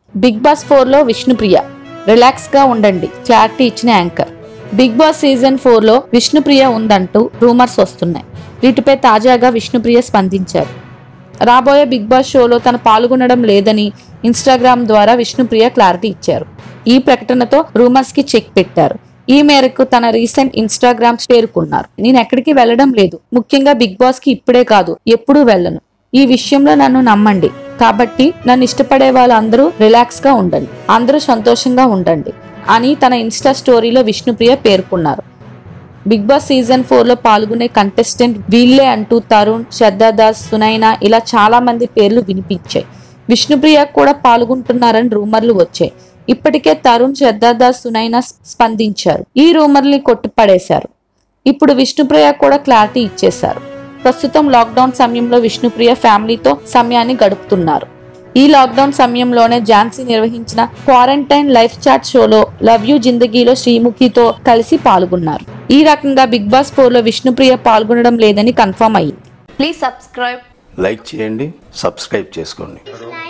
big boss four లో Vishnupriya relax గా ఉండండి క్లారిటీ ఇచ్చిన anchor big boss season four లో విష్ణుప్రియ ఉందంటూ రూమర్స్ వస్తున్నాయి వీటిపై తాజాగా విష్ణుప్రియ స్పందించారు రాబోయే బిగ్ బాస్ షోలో తను పాల్గొనడం లేదని ఇన్స్టాగ్రామ్ ద్వారా విష్ణుప్రియ క్లారిటీ ఇచ్చారు ఈ ప్రకటనతో రూమర్స్ కి చెక్ పెట్టారు ఈ మేరకు తన రీసెంట్ ఇన్స్టాగ్రామ్ చేరుకున్నారు నేను ఎక్కడికి వెళ్ళడం లేదు ముఖ్యంగా బిగ్ బాస్ కి ఇప్పుడే కాదు ఎప్పుడూ వెళ్ళను ఈ విషయంలో నన్ను నమ్మండి కాబట్టి నన్ను ఇష్టపడే వాళ్ళందరూ రిలాక్స్ గా ఉండండి అందరూ సంతోషంగా ఉండండి అని తన ఇన్స్టా స్టోరీలో విష్ణుప్రియ పేర్కొన్నారు బిగ్ బాస్ సీజన్ ఫోర్ లో పాల్గొనే కంటెస్టెంట్ వీళ్ళే అంటూ తరుణ్ శ్రద్ధాదాస్ సునైనా ఇలా చాలా మంది పేర్లు వినిపించాయి విష్ణుప్రియ కూడా పాల్గొంటున్నారని రూమర్లు వచ్చాయి ఇప్పటికే తరుణ్ శ్రద్ధాదాస్ సునైనా స్పందించారు ఈ రూమర్ని కొట్టిపడేశారు ఇప్పుడు విష్ణుప్రియ కూడా క్లారిటీ ఇచ్చేశారు ప్రస్తుతం లాక్డౌన్ సమయంలో విష్ణుప్రియ ఫ్యామిలీతో సమయాన్ని గడుపుతున్నారు ఈ లాక్డౌన్ సమయంలోనే ఝాన్సీ నిర్వహించిన క్వారంటైన్ లైఫ్ చాట్ షోలో లవ్ యూ జిందగీలో శ్రీముఖితో కలిసి పాల్గొన్నారు ఈ రకంగా బిగ్ బాస్ ఫోర్ లో విష్ణుప్రియ పాల్గొనడం లేదని కన్ఫర్మ్ అయ్యింది Please subscribe లైక్ చేయండి సబ్స్క్రైబ్ చేసుకోండి Like